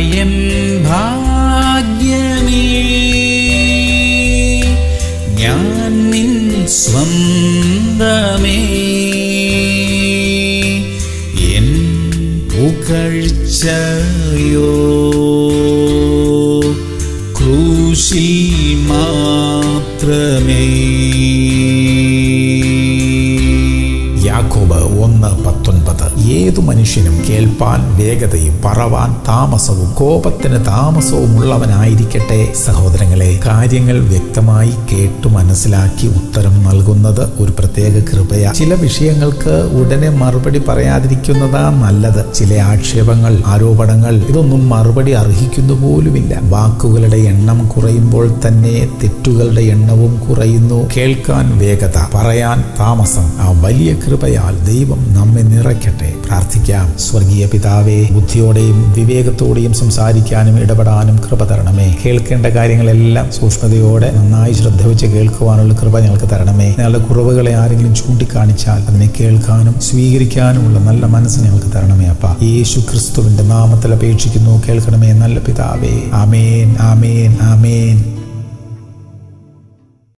N ഭാഗ്യമേ ഞാൻ നിൻ സ്വന്തമേ N പുകഴ്ചയോ ക്രൂശിൽ മാത്രമേ യാക്കോബ് ഒന്ന് പത്തൊൻപത് ഏതു മനുഷ്യനും കേൾപ്പാൻ വേഗതയും പറവാൻ താമസവും കോപത്തിന് താമസവും ഉള്ളവനായിരിക്കട്ടെ സഹോദരങ്ങളെ കാര്യങ്ങൾ വ്യക്തമായി കേട്ടു മനസ്സിലാക്കി ഉത്തരം നൽകുന്നത് ഒരു പ്രത്യേക കൃപയ ചില വിഷയങ്ങൾക്ക് ഉടനെ മറുപടി പറയാതിരിക്കുന്നതാ നല്ലത് ചില ആക്ഷേപങ്ങൾ ആരോപണങ്ങൾ ഇതൊന്നും മറുപടി അർഹിക്കുന്നു പോലുമില്ല വാക്കുകളുടെ എണ്ണം കുറയുമ്പോൾ തന്നെ തെറ്റുകളുടെ എണ്ണവും കുറയുന്നു കേൾക്കാൻ വേഗത പറയാൻ താമസം ആ വലിയ കൃപയാൽ ദൈവം നമ്മെ നിറയ്ക്കട്ടെ പ്രാർത്ഥിക്കാം സ്വർഗീയ പിതാവേ ബുദ്ധിയോടെയും വിവേകത്തോടെയും സംസാരിക്കാനും ഇടപെടാനും കൃപ തരണമേ കേൾക്കേണ്ട കാര്യങ്ങളെല്ലാം സൂക്ഷ്മതയോടെ നന്നായി ശ്രദ്ധ വെച്ച് കേൾക്കുവാനുള്ള കൃപ ഞങ്ങൾക്ക് തരണമേ ഞങ്ങളുടെ കുറവുകളെ ആരെങ്കിലും ചൂണ്ടിക്കാണിച്ചാൽ അതിനെ കേൾക്കാനും സ്വീകരിക്കാനുമുള്ള നല്ല മനസ്സ് ഞങ്ങൾക്ക് തരണമേ അപ്പ യേശു ക്രിസ്തുവിന്റെ നാമത്തിൽ അപേക്ഷിക്കുന്നു കേൾക്കണമേ നല്ല പിതാവേ ആമേൻ ആമേൻ ആമേൻ